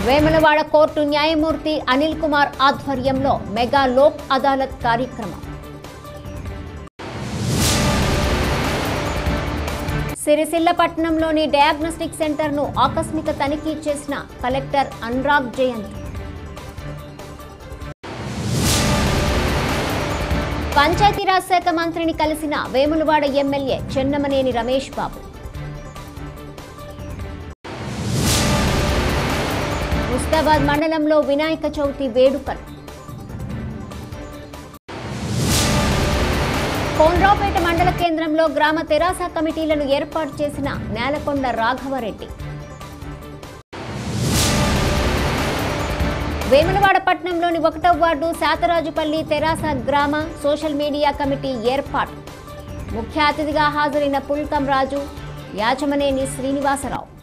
Vemulawada court న్యాయమూర్తి అనిల్ కుమార్ ఆధ్వర్యంలో mega Lok Adalat కార్యక్రమం సిరిసిల్ల పట్టణంలోని డయాగ్నోస్టిక్ సెంటర్ను ఆకస్మిక తనిఖీ చేసిన కలెక్టర్ అనురాగ్ జయంత్ పంచాయతీరాజ్ శాఖ మంత్రిని కలిసిన వేములవాడ ఎమ్మెల్యే చెన్నమనేని రమేష్ బాబు ముస్తాబాద్ మండలంలో వినాయక చవితి వేడుకలు కోన్రావుపేట మండల కేంద్రంలో గ్రామ తెరాస కమిటీలను ఏర్పాటు చేసిన నేలకొండ రాఘవరెడ్డి వేములవాడ పట్టణంలోని ఒకటవ వార్డు శాతరాజుపల్లి తెరాస గ్రామ సోషల్ మీడియా కమిటీ ఏర్పాటు ముఖ్య అతిథిగా హాజరైన పుల్కం రాజు యాచమనేని శ్రీనివాసరావు